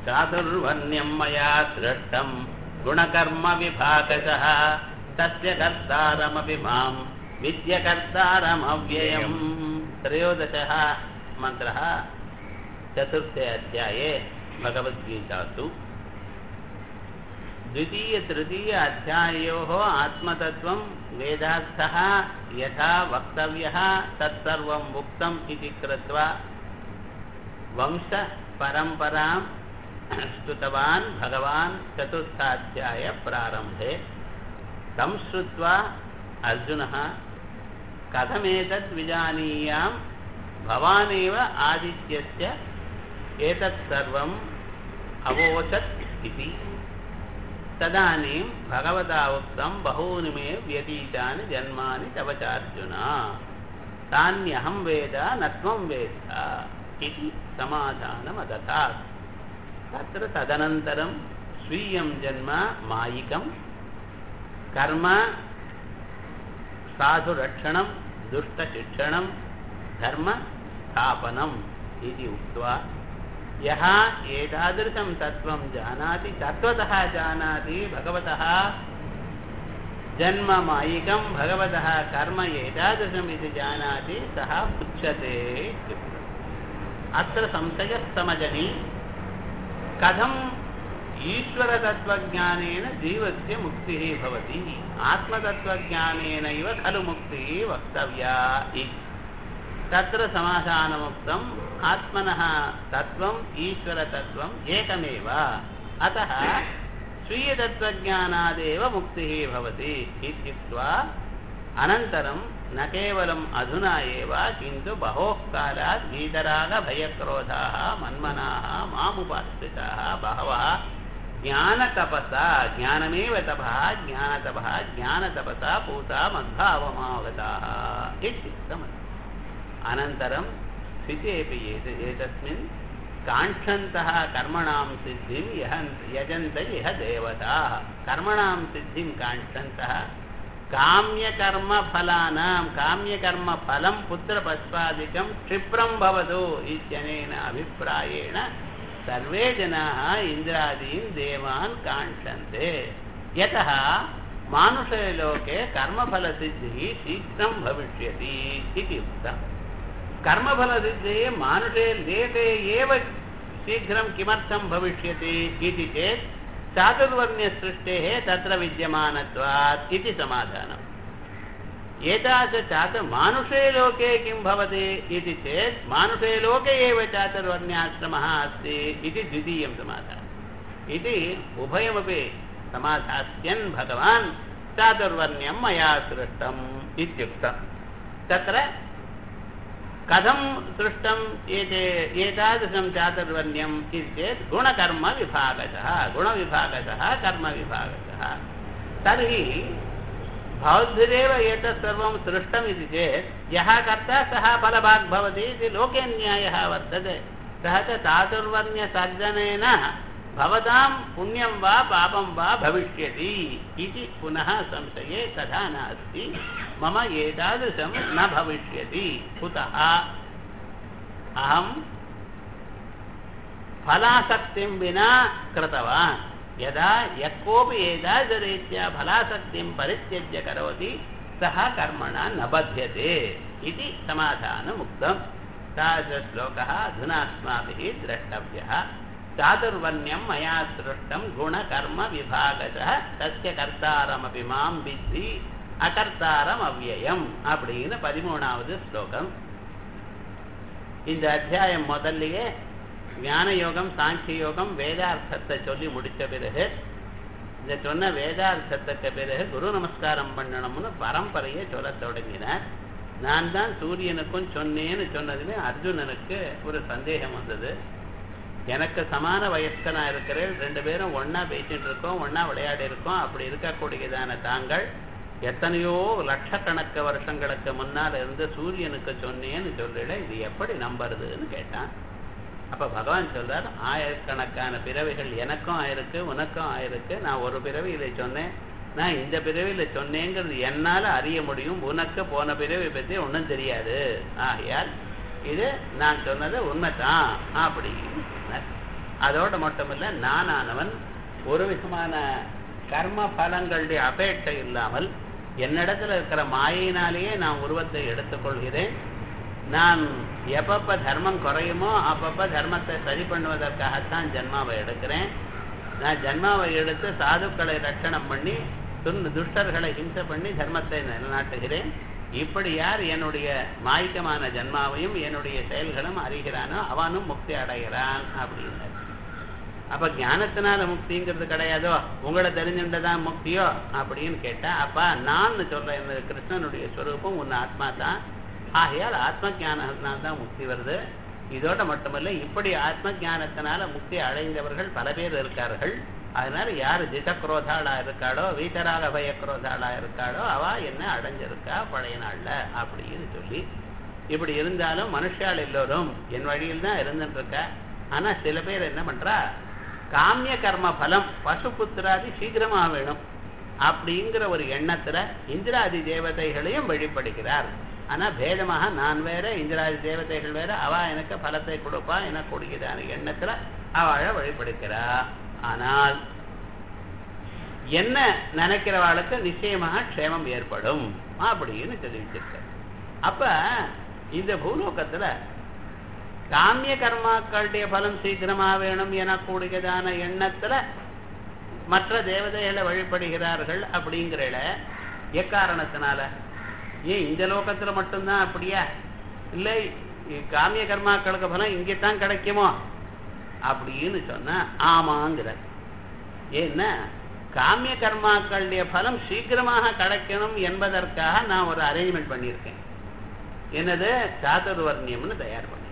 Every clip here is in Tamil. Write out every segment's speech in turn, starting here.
चातुर्वर्ण्यं मया सृष्टं गुणकर्मविभागशः तस्य कर्तारमपि मां विद्यकर्तारमव्ययम् त्रयोदशः मन्त्रः चतुर्थे अध्याये भगवद्गीतासु द्वितीयतृतीय अध्याययोः आत्मतत्त्वं वेदार्थः यथा वक्तव्यः तत्सर्वम् उक्तम् इति कृत्वा वंशपरम्परां स्तुतवान् भगवान् चतुर्थाध्यायप्रारम्भे तं श्रुत्वा अर्जुनः कथमेतद् विजानीयां भवानेव आदित्यस्य एतत् सर्वम् अवोचत् इति तदानीं भगवता उक्तं बहूनि मे व्यतीतानि जन्मानि तव चार्जुन तान्यहं वेद न त्वं वेद इति समाधानमदथात् तत्र तदनन्तरं स्वीयं जन्म मायिकं कर्म साधुरक्षणं दुष्टशिक्षणं धर्मस्थापनम् इति उक्त्वा यः एतादृशं तत्त्वं जानाति तत्त्वतः जानाति भगवतः जन्ममायिकं भगवतः कर्म एतादृशम् इति जानाति सः उच्यते अत्र संशयस्तमजनि कथम् ईश्वरतत्त्वज्ञानेन जीवस्य मुक्तिः भवति आत्मतत्त्वज्ञानेनैव खलु मुक्तिः वक्तव्या इति तत्र समाधानमुक्तम् आत्मनः तत्त्वम् ईश्वरतत्त्वम् एकमेव अतः स्वीयतत्त्वज्ञानादेव मुक्तिः भवति इत्युक्त्वा अनन्तरं न केवलम् अधुना एव किन्तु बहोः कालात् वीतरागभयक्रोधाः मन्मनाः मामुपाश्रिताः बहवः ज्ञानतपसा ज्ञानमेव तपः ज्ञानतपः ज्ञानतपसा पूता मद्भावमागताः इत्युक्तमस्ति अनन्तरं स्थितेऽपि एतस्मिन् काङ्क्षन्तः कर्मणां सिद्धिं यह यजन्त इह देवताः कर्मणां सिद्धिं काङ्क्षन्तः काम्यकर्मफलानां काम्यकर्मफलं पुत्रपश्वादिकं क्षिप्रं भवतु इत्यनेन अभिप्रायेण सर्वे जनाः इन्द्रादीन् देवान् काङ्क्षन्ते यतः मानुषे लोके कर्मफलसिद्धिः शीघ्रं भविष्यति इति उक्तम् कर्मफलसिद्धिः मानुषे लेखे एव शीघ्रं किमर्थं भविष्यति इति चेत् चातुर्वर्ण्यसृष्टेः तत्र विद्यमानत्वात् इति समाधानम् एतादृश चातु मानुषे लोके किं भवति इति चेत् मानुषे लोके एव चातुर्वर्ण्याश्रमः अस्ति इति द्वितीयं समाधानम् इति उभयमपि समाधास्यन् भगवान् चातुर्वर्ण्यं मया सृष्टम् इत्युक्तं तत्र कथं सृष्टम् एते एतादृशं चातुर्वर्ण्यम् इति चेत् गुणकर्मविभागशः गुणविभागशः कर्मविभागशः तर्हि भवद्भिरेव एतत् सर्वं सृष्टमिति चेत् यः कर्ता सः फलभाग् भवति इति लोके न्यायः वर्तते सः च चातुर्वर्ण्यसर्जनेन भवतां पुण्यं वा पापं वा भविष्यति इति पुनः संशये तथा नास्ति मम एतादृशं न भविष्यति कुतः अहं फलासक्तिं विना कृतवान् यदा यः कोऽपि एतादृशरीत्या फलासक्तिं परित्यज्य करोति सः कर्मणा न बध्यते इति समाधानमुक्तं तादृशश्लोकः अधुना अस्माभिः द्रष्टव्यः चातुर्वर्ण्यं मया सृष्टं गुणकर्मविभागतः तस्य कर्तारमपि मां विद्धि அகர்த்தாரம் அவ்வியம் அப்படின்னு பதிமூணாவது ஸ்லோகம் இந்த அத்தியாயம் முதல்லையே ஞான யோகம் சாங்கிய யோகம் வேதார்த்தத்தை சொல்லி முடித்த பிறகு இந்த சொன்ன வேதார்த்தத்துக்கு பிறகு குரு நமஸ்காரம் பண்ணணும்னு பரம்பரையை சொல்ல தொடங்கினார் நான் தான் சூரியனுக்கும் சொன்னேன்னு சொன்னதுமே அர்ஜுனனுக்கு ஒரு சந்தேகம் வந்தது எனக்கு சமான வயஸ்கனா இருக்கிறேன் ரெண்டு பேரும் ஒன்னா பேசிட்டு இருக்கோம் ஒன்னா விளையாடி இருக்கோம் அப்படி இருக்கக்கூடியதான தாங்கள் எத்தனையோ லட்சக்கணக்க வருஷங்களுக்கு முன்னால் இருந்து சூரியனுக்கு சொன்னேன்னு சொல்லல இது எப்படி நம்புறதுன்னு கேட்டான் அப்ப பகவான் சொல்றார் ஆயிரக்கணக்கான பிறவிகள் எனக்கும் ஆயிருக்கு உனக்கும் ஆயிருக்கு நான் ஒரு பிறவியில சொன்னேன் நான் இந்த பிறவியில சொன்னேங்கிறது என்னால அறிய முடியும் உனக்கு போன பிறவி பத்தி ஒன்றும் தெரியாது ஆகையால் இது நான் சொன்னது உண்மைதான் அப்படின்னு சொன்னார் அதோட மட்டுமில்ல நானானவன் ஒரு விதமான கர்ம பலங்களுடைய அபேட்சை இல்லாமல் என்னிடத்துல இருக்கிற மாயினாலேயே நான் உருவத்தை எடுத்துக்கொள்கிறேன் நான் எப்பப்ப தர்மம் குறையுமோ அப்பப்ப தர்மத்தை சரி பண்ணுவதற்காகத்தான் ஜென்மாவை எடுக்கிறேன் நான் ஜென்மாவை எடுத்து சாதுக்களை ரட்சணம் பண்ணி துன் துஷ்டர்களை ஹிம்சை பண்ணி தர்மத்தை நிலைநாட்டுகிறேன் இப்படி யார் என்னுடைய மாய்க்கமான ஜன்மாவையும் என்னுடைய செயல்களும் அறிகிறானோ அவனும் முக்தி அடைகிறான் அப்படின்னு அப்ப ஞானத்தினால முக்திங்கிறது கிடையாதோ உங்களை தெரிஞ்சுட்டதான் முக்தியோ அப்படின்னு கேட்டா அப்பா நான் சொல்ற இந்த கிருஷ்ணனுடைய ஸ்வரூபம் உன் ஆத்மா தான் ஆகையால் ஆத்ம ஞானத்தினால தான் முக்தி வருது இதோட மட்டுமல்ல இப்படி ஆத்ம ஞானத்தினால முக்தி அடைந்தவர்கள் பல பேர் இருக்கார்கள் அதனால யார் ஜிதக்ரோதாளா இருக்காளோ வீட்டராக பயக்ரோதாளா இருக்காளோ அவ என்ன அடைஞ்சிருக்கா பழைய நாள்ல அப்படின்னு சொல்லி இப்படி இருந்தாலும் மனுஷால் எல்லோரும் என் வழியில் தான் இருந்துட்டு இருக்கா ஆனா சில பேர் என்ன பண்றா காமிய கர்ம பலம் பசுபுத்திராதி சீக்கிரமா வேணும் அப்படிங்கிற ஒரு எண்ணத்துல இந்திராதி தேவதைகளையும் வழிபடுகிறார் ஆனா பேதமாக நான் வேற இந்திராதி தேவதைகள் வேற அவ எனக்கு பலத்தை கொடுப்பா எனக்கு கொடுக்கிறான எண்ணத்துல அவளை வழிபடுக்கிறா ஆனால் என்ன நினைக்கிறவாளுக்கு நிச்சயமாக க்ஷேமம் ஏற்படும் அப்படின்னு தெரிவிச்சிருக்க அப்ப இந்த பூலோகத்துல காமிய கர்மாக்களுடைய பலம் சீக்கிரமா வேணும் எனக்கூடியதான எண்ணத்துல மற்ற தேவதைகளை வழிபடுகிறார்கள் அப்படிங்கிற எக்காரணத்தினால ஏன் இந்த லோகத்துல மட்டும்தான் அப்படியா இல்லை காமிய கர்மாக்களுக்கு பலம் இங்கேத்தான் கிடைக்குமோ அப்படின்னு சொன்னா ஆமாங்கிற ஏன்னா காமிய கர்மாக்களுடைய பலம் சீக்கிரமாக கிடைக்கணும் என்பதற்காக நான் ஒரு அரேஞ்ச்மெண்ட் பண்ணியிருக்கேன் என்னது சாதுர்வர்ணியம்னு தயார் பண்ணியிருக்கேன்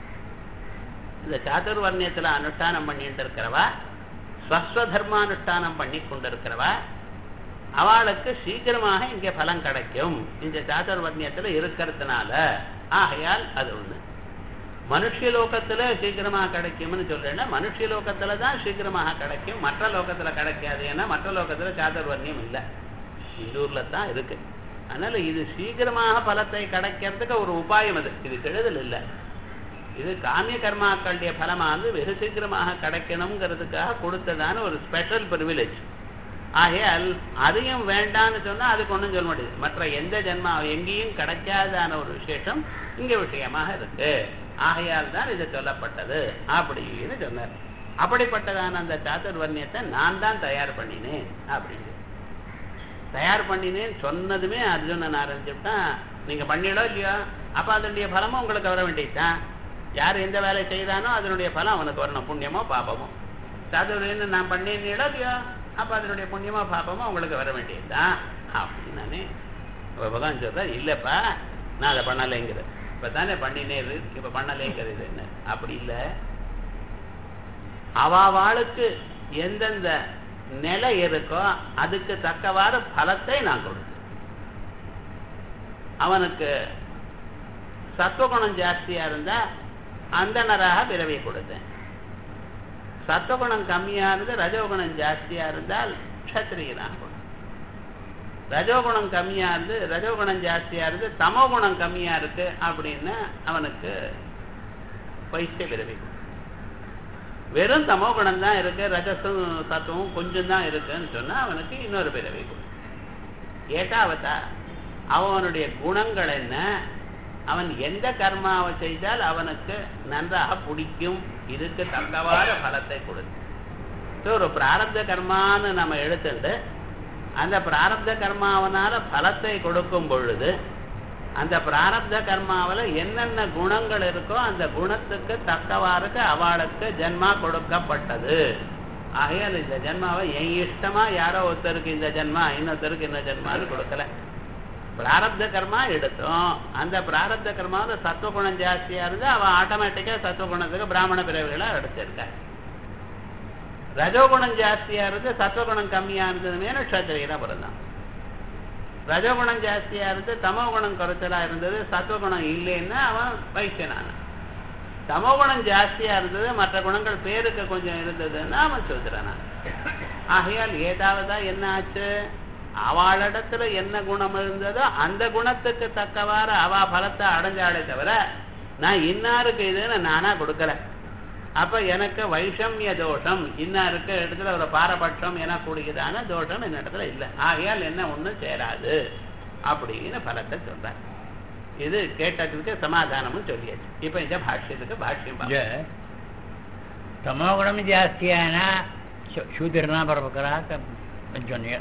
இந்த சாதுர்வர்ணியத்துல அனுஷ்டானம் பண்ணிட்டு இருக்கிறவா ஸ்வஸ்வதர்மானுஷ்டானம் பண்ணி கொண்டிருக்கிறவா அவளுக்கு சீக்கிரமாக இங்கே பலம் கிடைக்கும் இந்த சாதுர்வர்ணியத்துல இருக்கிறதுனால ஆகையால் அது ஒண்ணு மனுஷ லோகத்துல சீக்கிரமாக கிடைக்கும்னு சொல்றேன்னா மனுஷ லோகத்துல தான் சீக்கிரமாக கிடைக்கும் மற்ற லோகத்துல கிடைக்காது ஏன்னா மற்ற லோகத்துல சாதுர்வர்ணியம் இல்லை இந்தூர்ல தான் இருக்கு அதனால இது சீக்கிரமாக பலத்தை கிடைக்கிறதுக்கு ஒரு உபாயம் அது இது கெடுதல் இல்லை இது காமிய கர்மாக்களுடைய பலமானது வெகு சீக்கிரமாக கிடைக்கணுங்கிறதுக்காக கொடுத்ததான ஒரு ஸ்பெஷல் ப்ரிவிலேஜ் ஆகையால் அதையும் வேண்டான்னு சொன்னா அதுக்கு ஒன்றும் சொல்ல முடியாது மற்ற எந்த ஜென்மா எங்கேயும் கிடைக்காதான ஒரு விசேஷம் இங்க விஷயமாக இருக்கு ஆகையால் தான் இது சொல்லப்பட்டது அப்படின்னு சொன்னார் அப்படிப்பட்டதான அந்த சாதுர்வர்ணியத்தை நான் தான் தயார் பண்ணினேன் அப்படின்னு தயார் பண்ணினேன் சொன்னதுமே அர்ஜுனன் ஆரம்பிச்சுட்டான் நீங்க பண்ணிடோ இல்லையோ அப்ப அதனுடைய பலமும் உங்களுக்கு வர வேண்டியதுதான் யார் எந்த வேலை செய்தானோ அதனுடைய பலம் அவனுக்கு வரணும் புண்ணியமோ பாபமோ சாதுர்வன்னு நான் பண்ணேன் இல்லையோ அப்ப அதனுடைய புண்ணியமா பாப்பமா உங்களுக்கு வர வேண்டியதுதான் அப்படின்னு நானே பகவான் சொல்ற இல்லப்பா நான் அதை பண்ணலைங்கிற இப்ப தானே பண்ணினேரு இப்ப பண்ணலைங்கிறது என்ன அப்படி இல்லை அவாவாளுக்கு எந்தெந்த நிலை இருக்கோ அதுக்கு தக்கவாறு பலத்தை நான் கொடுத்தேன் அவனுக்கு சத்துவகுணம் ஜாஸ்தியா இருந்தா அந்தனராக பிறவி கொடுத்தேன் சத்துவகுணம் கம்மியா இருந்து ரஜோகுணம் ஜாஸ்தியா இருந்தால் க்ஷத்திரியனாக கொடுத்தேன் ரஜோகுணம் கம்மியா இருந்து ரஜோகுணம் ஜாஸ்தியா இருந்து தமோகுணம் கம்மியா இருக்கு அப்படின்னா அவனுக்கு வைசிய பிறவி வெறும் தமோகுணம் தான் இருக்கு ரஜசும் சத்துவம் கொஞ்சம் தான் இருக்குன்னு சொன்னா அவனுக்கு இன்னொரு பிறவி ஏட்டாவதா அவனுடைய குணங்கள் என்ன அவன் எந்த கர்மாவை செய்தால் அவனுக்கு நன்றாக பிடிக்கும் இதுக்கு தக்கவாத பலத்தை கொடுத்து ஒரு பிராரப்த கர்மான்னு நம்ம எடுத்துட்டு அந்த பிராரப்த கர்மாவனால பலத்தை கொடுக்கும் பொழுது அந்த பிராரப்த கர்மாவில் என்னென்ன குணங்கள் இருக்கோ அந்த குணத்துக்கு தக்கவாறுக்கு அவளுக்கு ஜென்மா கொடுக்கப்பட்டது ஆகையால் இந்த ஜென்மாவை என் இஷ்டமா யாரோ ஒருத்தருக்கு இந்த ஜென்மா இன்னொருத்தருக்கு இந்த ஜென்மான்னு கொடுக்கல பிராரப்த கர்மா எடுத்தோம் அந்த பிராரப்த கர்மாவில் சத்துவகுணம் ஜாஸ்தியா இருந்து அவன் ஆட்டோமேட்டிக்கா சத்துவகுணத்துக்கு பிராமண பிறவிகளை எடுத்திருக்க ரஜோகுணம் ஜாஸ்தியா இருந்து சத்துவகுணம் கம்மியா இருந்ததுமே நட்சத்திரையில பிறந்தான் ரஜகுணம் ஜாஸ்தியா இருந்து தமோகுணம் குறைச்சலா இருந்தது சத்துவகுணம் இல்லைன்னா அவன் வைசியனான தமோகுணம் ஜாஸ்தியா இருந்தது மற்ற குணங்கள் பேருக்கு கொஞ்சம் இருந்ததுன்னா அவன் சொல்றானா ஆகையால் ஏதாவதா என்ன ஆச்சு அவளிடத்துல என்ன குணம் இருந்ததோ அந்த குணத்துக்கு தக்கவாறு அவ பலத்தை அடைஞ்சாலே தவிர நான் இன்னாருக்கு இதுன்னு நானா கொடுக்கல அப்ப எனக்கு வைஷமிய தோஷம் இன்னும் இருக்க இடத்துல ஒரு பாரபட்சம் எனக்கூடியதான தோஷம் இந்த இடத்துல இல்லை ஆகையால் என்ன ஒண்ணும் சேராது அப்படின்னு பலத்தை சொல்றார் இது கேட்டதுக்கு சமாதானமும் சொல்லியாச்சு இப்ப இந்த பாஷ்யத்துக்கு பாஷ்யம் இங்க பார்ப்போம். தமோகுணம் ஜாஸ்தியானா சு- சூத்திரனா பரப்புக்கிறா சொன்னீங்க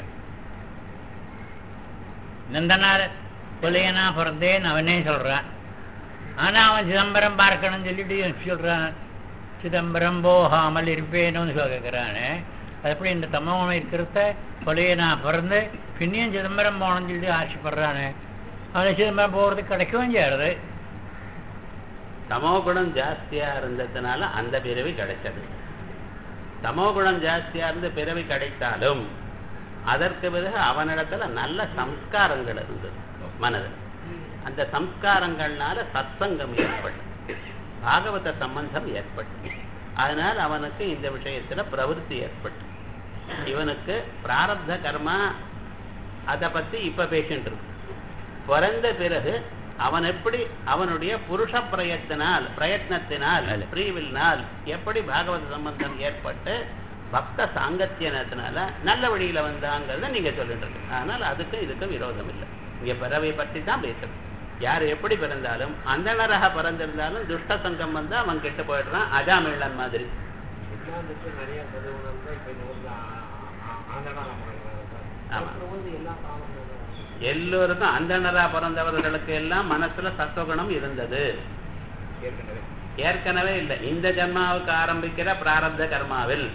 நந்தனார் கொலையனா பிறந்தேன்னு அவனே சொல்றான் ஆனா அவன் சிதம்பரம் பார்க்கணும்னு சொல்லிட்டு சொல்றான் சிதம்பரம் போகாமல் இருப்பேன்னு கேட்கிறானே அது எப்படி இந்த தமோகுணம் இருக்கிறத கொலையனா பிறந்து பின்னியும் சிதம்பரம் போகணும்னு சொல்லி ஆசைப்படுறானே அவன் சிதம்பரம் போகிறதுக்கு கிடைக்கவும் செய்யறது தமோ குணம் ஜாஸ்தியா இருந்ததுனால அந்த பிறவி கிடைச்சது தமோ குணம் ஜாஸ்தியா இருந்து பிறவி கிடைத்தாலும் அதற்கு பிறகு அவனிடத்துல நல்ல சம்ஸ்காரங்கள் இருந்தது மனதில் அந்த சம்ஸ்காரங்கள்னால சத்சங்கம் ஏற்பட்டு பாகவத சம்பந்தம் ஏற்பட்டு அதனால் அவனுக்கு இந்த விஷயத்துல பிரவருத்தி ஏற்பட்டு இவனுக்கு பிராரப்த கர்மா அதை பத்தி இப்ப பேசிட்டு இருக்கு பிறந்த பிறகு அவன் எப்படி அவனுடைய புருஷ பிரயத்தினால் பிரயத்னத்தினால் அல்ல. ஃப்ரீவில்னால் எப்படி பாகவத சம்பந்தம் ஏற்பட்டு பக்த சாங்கத்தியனத்தினால நல்ல வழியில வந்தாங்கிறத நீங்க சொல்லிட்டு இருக்கு அதனால் அதுக்கும் இதுக்கும் விரோதம் இல்லை இங்க பிறவை பற்றி தான் பேசுறோம் யார் எப்படி பிறந்தாலும் அந்த நரக பிறந்திருந்தாலும் துஷ்ட சங்கம் வந்து அவன் கெட்டு போயிடுறான் அஜாமிழன் மாதிரி சித்தாந்தத்தை நிறைய பதிவுனோம்னா இப்ப இந்த வந்து ஆண்டனா ஆமா. வந்து எல்லா காலமும் எல்லோருக்கும் அந்தணரா பிறந்தவர்களுக்கு எல்லாம் மனசுல சத்துவகுணம் இருந்தது ஏற்கனவே ஏற்கனவே இல்லை இந்த ஜன்மாவுக்கு ஆரம்பிக்கிற பிராரப்த கர்மாவில்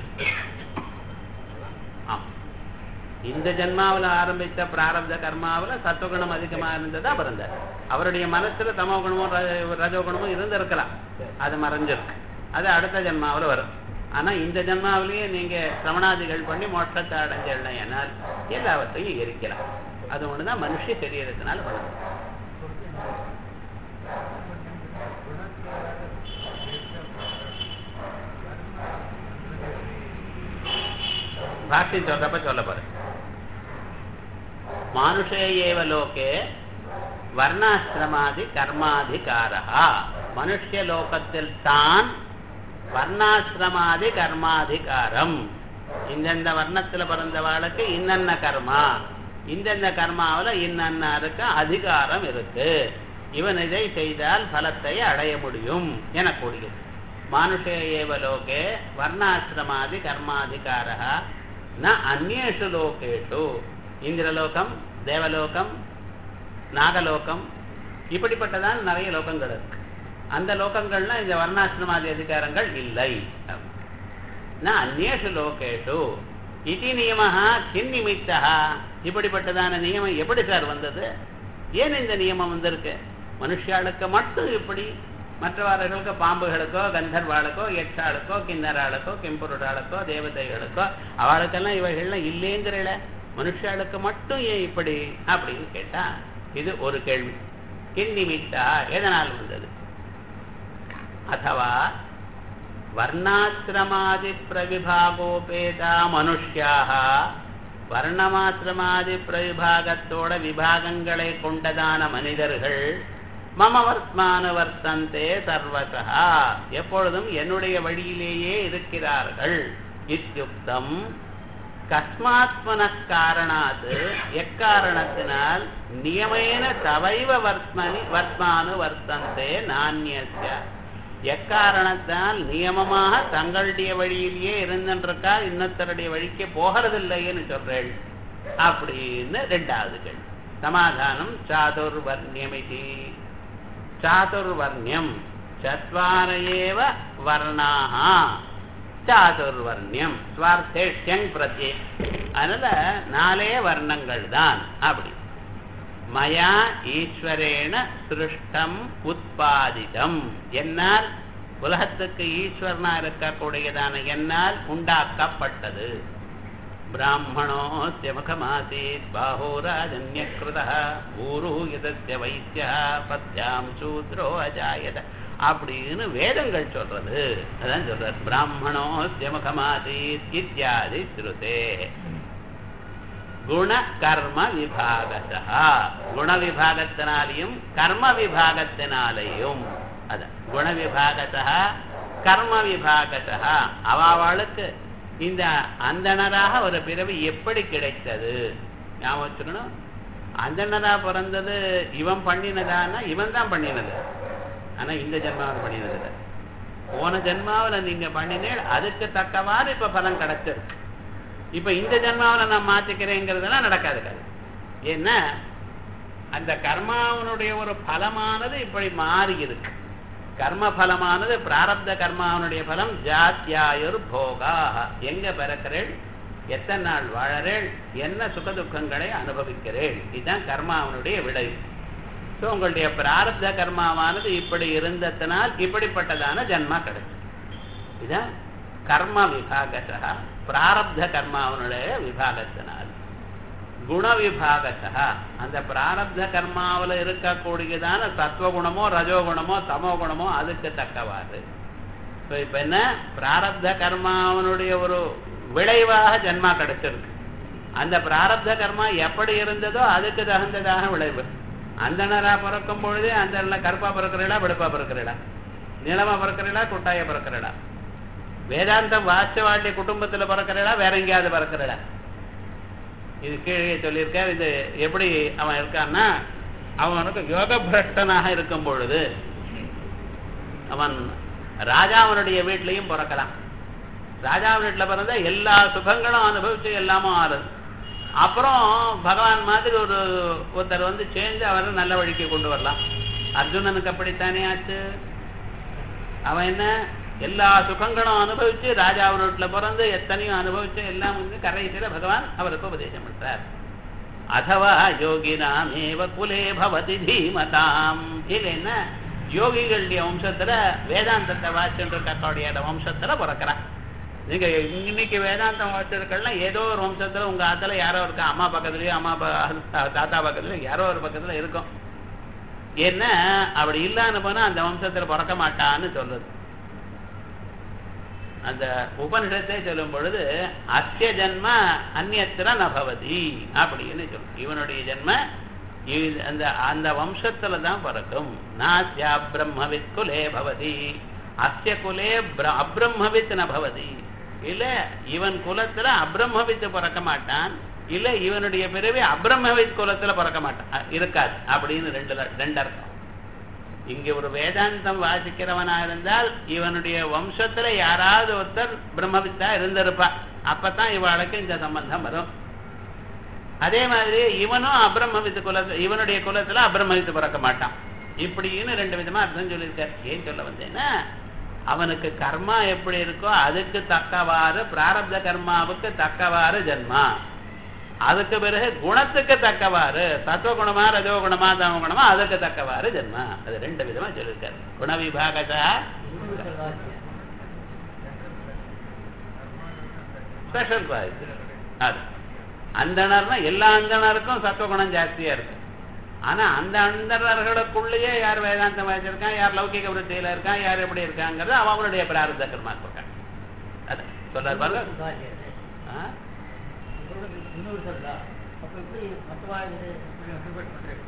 ஆம். இந்த ஜென்மாவில் ஆரம்பித்த பிராரப்த கர்மாவில் சத்துவகுணம் அதிகமாக இருந்ததா பிறந்தார் அவருடைய மனசுல தமோ குணமும் ர- ரஜோகுணமும் இருந்திருக்கலாம் அது மறைஞ்சிருக்கு அது அடுத்த ஜென்மாவில் வரும் ஆனா இந்த ஜென்மாவிலேயே நீங்க சிரவணாதிகள் பண்ணி மோட்சத்தை அடைஞ்சிடலாம் எல்லாவற்றையும் எரிக்கலாம் அது ஒண்ணுதான் மனுஷ சரீரத்தினால வளரும் பாஷ்யம் சொல்றப்ப சொல்ல போறேன் மானுஷே ஏவ லோகே வர்ணாசிரமாதி கர்மாதிகாரா மனுஷ்ய லோகத்தில் தான் வர்ணாசிரமாதி கர்மாதிகாரம் இந்தந்த வர்ணத்துல பிறந்தவாளுக்கு இன்னென்ன கர்மா இந்தந்த கர்மாவுல இன்னன்னாருக்கு அதிகாரம் இருக்கு இவன் இதை செய்தால் பலத்தை அடைய முடியும் எனக்கூடியது மானுஷே ஏவ லோகே வர்ணாசிரமாதி கர்மாதிகாரா ந அந்நேஷு லோகேஷு இந்திரலோகம் தேவலோகம் நாகலோகம் இப்படிப்பட்டதான் நிறைய லோகங்கள் இருக்கு அந்த லோகங்கள்ல இந்த வர்ணாசிரமாதி அதிகாரங்கள் இல்லை ந அந்நேஷு லோகேஷு இது நியமஹா கின் நிமித்தா இப்படிப்பட்டதான நியமம் எப்படி சார் வந்தது ஏன் இந்த நியமம் வந்திருக்கு மனுஷாளுக்கு மட்டும் இப்படி மற்றவர்களுக்கு பாம்புகளுக்கோ கந்தர்வாளுக்கோ யட்சாளுக்கோ கிண்ணறாளுக்கோ கிம்புருடாளுக்கோ தேவதைகளுக்கோ அவளுக்கெல்லாம் இவைகள்லாம் இல்லைங்கிறல மனுஷாளுக்கு மட்டும் ஏன் இப்படி அப்படின்னு கேட்டா இது ஒரு கேள்வி கின் நிமித்தா எதனால் வந்தது அத்தவா வர்ணாசிரமாதி பிரவிபாகோபேதா மனுஷ்யாக வர்ணமாசிரமாதி பிரவிபாகத்தோட விபாகங்களை கொண்டதான மனிதர்கள் மம வர்த்மான வர்த்தந்தே சர்வசா எப்பொழுதும் என்னுடைய வழியிலேயே இருக்கிறார்கள் இத்தியுக்தம் கஸ்மாத்மன காரணாத் எக்காரணத்தினால் நியமேன தவைவ வர்த்மனி வர்த்மானு வர்த்தந்தே நானியஸ்ய எக்காரணத்தால் நியமமாக தங்களுடைய வழியிலேயே இருந்துருக்கா இன்னொருத்தருடைய வழிக்கு போகிறதில்லைன்னு சொல்றேன் அப்படின்னு ரெண்டாவது கேள்வி சமாதானம் சாதுர்வர்ணியமிதி சாதுர்வர்ணியம் சத்வார ஏவ வர்ணாக சாதுர்வர்ணியம் ஸ்வார்த்தேஷ்யங் பிரத்யே அதனால நாலே வர்ணங்கள் தான் அப்படி மயா ஈஸ்வரேன சிருஷ்டம் உத்பாதிதம் என்னால் உலகத்துக்கு ஈஸ்வரனா இருக்கக்கூடியதான என்னால் உண்டாக்கப்பட்டது பிராமணோஸ்ய முகமாசீத் பாஹோராஜன்யகிருத ஊரு யதஸ்ய வைத்திய பத்யாம் சூத்ரோ அஜாயத அப்படின்னு வேதங்கள் சொல்றது அதான் சொல்றார் பிராமணோஸ்ய முகமாசீத் இத்தியாதி ஸ்ருதே குண கர்ம விபாகத்தா குண விபாகத்தினாலையும் கர்ம விபாகத்தினாலையும் அத குண விபாகத்தா கர்ம விபாகசா அவளுக்கு இந்த அந்தணராக ஒரு பிறவி எப்படி கிடைத்தது ஞாபகம் வச்சுக்கணும் அந்தணரா பிறந்தது இவன் பண்ணினதான்னா இவன் தான் பண்ணினது ஆனா இந்த ஜென்மாவில் பண்ணினது இல்லை போன ஜென்மாவில் நீங்க பண்ணினேன் அதுக்கு தக்கவாறு இப்ப பலன் கிடைச்சிருக்கு இப்ப இந்த ஜென்மாவில் நான் மாத்திக்கிறேங்கிறதெல்லாம் நடக்காது கதை ஏன்னா அந்த கர்மாவனுடைய ஒரு பலமானது இப்படி மாறி இருக்கு கர்ம பலமானது பிராரப்த கர்மாவனுடைய பலம் ஜாத்தியாயுர் போகா எங்க பிறக்கிறேள் எத்தனை நாள் வாழறேள் என்ன சுகதுக்கங்களை அனுபவிக்கிறேள் இதுதான் கர்மாவனுடைய விளைவு ஸோ உங்களுடைய பிராரப்த கர்மாவானது இப்படி இருந்ததனால் இப்படிப்பட்டதான ஜன்மா கிடைச்சு இதான் கர்ம விபாகசா பிராரப்த கர்மாவனுடைய விபாகத்தினால் குண விபாகசா அந்த பிராரப்த கர்மாவில் இருக்கக்கூடியதான சத்வகுணமோ ரஜோகுணமோ தமோ குணமோ அதுக்கு தக்கவாறு ஸோ இப்போ என்ன பிராரப்த கர்மாவனுடைய ஒரு விளைவாக ஜன்மா கிடைச்சிருக்கு அந்த பிராரப்த கர்மா எப்படி இருந்ததோ அதுக்கு தகுந்ததாக விளைவு அந்தனரா பிறக்கும் பொழுதே அந்த கருப்பா பிறக்கிறீடா வெடுப்பா பிறக்கிறீடா நிலமா பிறக்கிறீடா குட்டாய பிறக்கிறீடா வேதாந்தம் வாட்சவாண்டி குடும்பத்துல பிறக்கிறீடா வேற எங்கேயாவது பிறக்கிறீடா இது கீழே சொல்லியிருக்கார் இது எப்படி அவன் இருக்கான்னா அவனுக்கு யோக பிரஷ்டனாக இருக்கும் பொழுது அவன் ராஜாவனுடைய வீட்லையும் பிறக்கலாம் ராஜா வீட்டில் பிறந்தா எல்லா சுகங்களும் அனுபவிச்சு எல்லாமும் ஆறுது அப்புறம் பகவான் மாதிரி ஒரு ஒருத்தர் வந்து சேர்ந்து அவரை நல்ல வழிக்கு கொண்டு வரலாம் அர்ஜுனனுக்கு அப்படித்தானே ஆச்சு அவன் என்ன எல்லா சுகங்களும் அனுபவிச்சு ராஜா வீட்டில் பிறந்து எத்தனையோ அனுபவிச்சு எல்லாம் வந்து கரைசில பகவான் அவருக்கு உபதேசம் பண்றார் அதவா யோகினாமேவ குலே பவதி தீமதாம் இல்லைன்னா யோகிகளுடைய வம்சத்துல வேதாந்தத்தை வாசிட்டு இருக்கக்கூடிய வம்சத்துல பிறக்கிறான் நீங்க இன்னைக்கு வேதாந்தம் வாசிச்சிருக்கலாம் ஏதோ ஒரு வம்சத்துல உங்க ஆத்துல யாரோ இருக்கா அம்மா பக்கத்துலயோ அம்மா தாத்தா பக்கத்துலயோ யாரோ ஒரு பக்கத்துல இருக்கும் ஏன்னா அப்படி இல்லான்னு போனா அந்த வம்சத்துல பிறக்க மாட்டான்னு சொல்லுது அந்த உபனிடத்தை சொல்லும் பொழுது அத்திய ஜன்ம அந்நியத்திர நபவதி அப்படின்னு சொல்லும் இவனுடைய ஜென்ம அந்த அந்த வம்சத்துல தான் பிறக்கும் நாஸ்யா பிரம்மவித் குலே பவதி அஸ்ய குலே அப்ரம்மவித் நபவதி இல்ல இவன் குலத்துல அப்ரம்மவித்து பிறக்க மாட்டான் இல்ல இவனுடைய பிறவி அப்ரம்மவித் குலத்துல பிறக்க மாட்டான் இருக்காது அப்படின்னு ரெண்டு ரெண்டு அர்த்தம் இங்க ஒரு வேதாந்தம் வாசிக்கிறவனா இருந்தால் இவனுடைய வம்சத்துல யாராவது ஒருத்தர் பிரம்மவித்தா இருந்திருப்பா அப்பதான் இவளுக்கு இந்த சம்பந்தம் வரும் அதே மாதிரி இவனும் அப்ரம்மவித்து குலத்துல இவனுடைய குலத்துல அப்ரம்மவித்து பிறக்க மாட்டான் இப்படின்னு ரெண்டு விதமா அர்த்தம் சொல்லியிருக்கார் ஏன் சொல்ல வந்தேன்னா அவனுக்கு கர்மா எப்படி இருக்கோ அதுக்கு தக்கவாறு பிராரப்த கர்மாவுக்கு தக்கவாறு ஜென்மா அதுக்கு பிறகு குணத்துக்கு தக்கவாறு சத்துவ குணமா ரஜோ குணமா தம குணமா அதுக்கு தக்கவாறு ஜென்மா அது ரெண்டு விதமா சொல்லியிருக்காரு குண விபாகசா ஸ்பெஷல் குவாலிட்டி அது அந்தணர்னா எல்லா அந்தணருக்கும் சத்துவகுணம் ஜாஸ்தியா இருக்கு ஆனா அந்த அந்தணர்களுக்குள்ளேயே யார் வேதாந்தம் வாசிச்சிருக்கான் யார் லௌகிக விருத்தியில இருக்கான் யார் எப்படி இருக்காங்கிறது அவங்களுடைய பிராரப்த கர்மா இருக்காங்க அது சொல்றாரு பாருங்க ஆ? இன்னொரு சொல்லா அப்ப எப்படி மொத்தமா இது டிபேட் பண்றேன்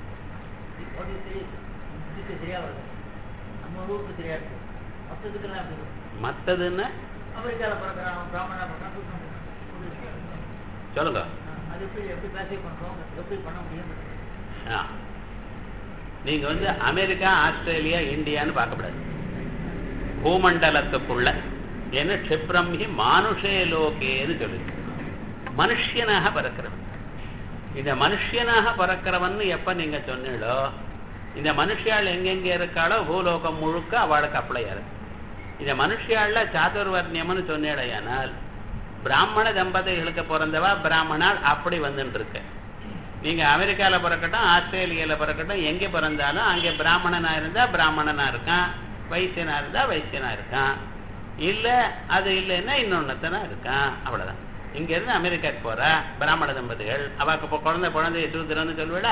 இதுக்கு சரியா வருது நம்ம ஊருக்கு தெரியாது மொத்தத்துக்கெல்லாம் எப்படி இருக்கும்? மத்ததுன்னு அமெரிக்கால பிறக்கிறான் பிராமணா பிறக்கிறான் சொல்லுங்க அது எப்படி எப்படி கிளாசிஃபை பண்றோம் எப்படி பண்ண முடியும் ஆ. நீங்க வந்து அமெரிக்கா ஆஸ்திரேலியா இந்தியான்னு பார்க்கக்கூடாது பூமண்டலத்துக்குள்ள ஏன்னா க்ஷிப்ரம் ஹி மானுஷே லோகேன்னு சொல்லுது மனுஷியனாக பிறக்கிறவன் இந்த மனுஷியனாக பிறக்கிறவன் எப்ப நீங்க சொன்னீங்களோ இந்த மனுஷியாள் எங்கெங்க இருக்காளோ பூலோகம் முழுக்க அவளுக்கு அப்ளை ஆகுது இந்த மனுஷியாள்ல சாதுர்வர்ணியம்னு சொன்னேடையானால் பிராமண தம்பதிகளுக்கு பிறந்தவா பிராமணால் அப்படி வந்துட்டு இருக்கு நீங்க அமெரிக்கால பிறக்கட்டும் ஆஸ்திரேலியால பிறக்கட்டும் எங்க பிறந்தாலும் அங்கே பிராமணனா இருந்தா பிராமணனா இருக்கான் வைசியனா இருந்தா வைசியனா இருக்கான் இல்ல அது இல்லைன்னா இன்னொன்னத்தனா இருக்கான் அவ்வளவுதான் இங்க இருந்து அமெரிக்காக்கு போறா பிராமண தம்பதிகள் அவக்கு இப்போ குழந்தை குழந்தைய சூத்திரன்னு சொல்லுவிட